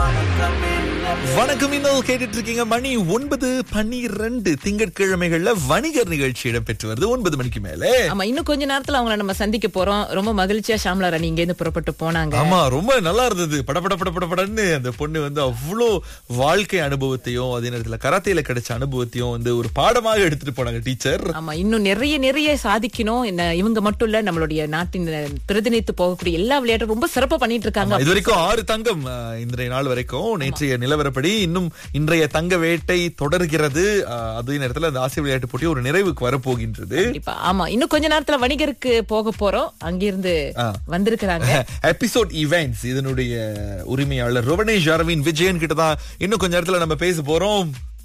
வணக்கம் இன்னும் கேட்டுட்டு இருக்கீங்க மணி ஒன்பது பன்னிரண்டு திங்கட்கிழமைகள்ல வணிகர் நிகழ்ச்சி இடம்பெற்று வருது ஒன்பது மணிக்கு மேல ஆமா இன்னும் கொஞ்ச நேரத்துல அவங்கள நம்ம சந்திக்க போறோம் ரொம்ப மகிழ்ச்சியா ஷாம்லா ராணி இங்க இருந்து புறப்பட்டு போனாங்க ஆமா ரொம்ப நல்லா இருந்தது படபட படபடன்னு அந்த பொண்ணு வந்து அவ்வளோ வாழ்க்கை அனுபவத்தையும் அதே நேரத்துல கராத்தேல கிடைச்ச அனுபவத்தையும் வந்து ஒரு பாடமாக எடுத்துட்டு போனாங்க டீச்சர் ஆமா இன்னும் நிறைய நிறைய சாதிக்கணும் என்ன இவங்க மட்டும் இல்ல நம்மளுடைய நாட்டின் பிரதிநிதித்து போகக்கூடிய எல்லா விளையாட்டும் ரொம்ப சிறப்பா பண்ணிட்டு இருக்காங்க இது வரைக்கும் ஆறு தங்கம் அஹ், இன்றைய நாள் வரைக்கும் நேற்றைய நிலவரப்படி இன்னும் இன்றைய தங்க வேட்டை தொடர்கிறது அஹ், அதே நேரத்துல அந்த ஆசிய விளையாட்டு போட்டி ஒரு நிறைவுக்கு வரப்போகின்றது கண்டிப்பா ஆமா இன்னும் கொஞ்ச நேரத்துல வணிகருக்கு போக போறோம் அங்கிருந்து வந்திருக்கிறாங்க எபிசோட் இவெண்ட்ஸ் இதனுடைய உரிமையாளர் ருவனேஷ் அரவிந்த் விஜயன் கிட்ட தான் இன்னும் கொஞ்ச நேரத்துல நம்ம பேச போறோம்